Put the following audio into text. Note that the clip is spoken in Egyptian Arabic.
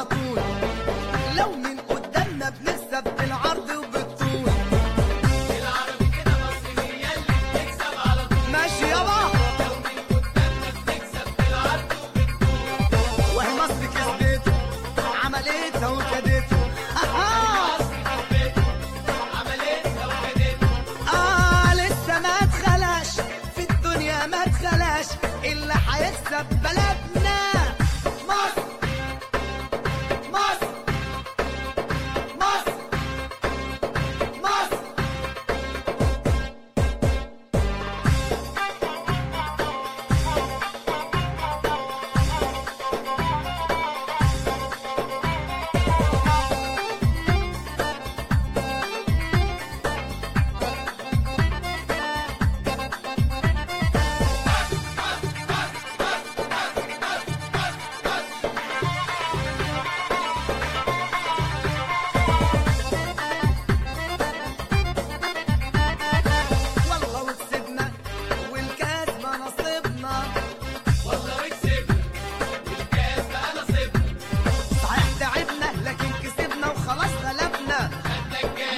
على طول لو من قدامنا بنكسب بالعرض وبالطول العربي كده مصر هي اللي بتكسب على طول ماشي يابا لو من قدامنا بتكسب بالعرض وبالطول وهي مصر كسبته عملتها وكدته آه مصر حبته عملتها وكدتها آه لسه ما اتخلاش في الدنيا ما اتخلاش اللي هيكسب بلدنا مصر مصر مصر مصر والله وكسبنا والكاس ما نصيبنا والله وكسبنا والكاس بقى نصيبنا صحيح تعبنا لكن كسبنا وخلاص غلبنا خدنا الكاس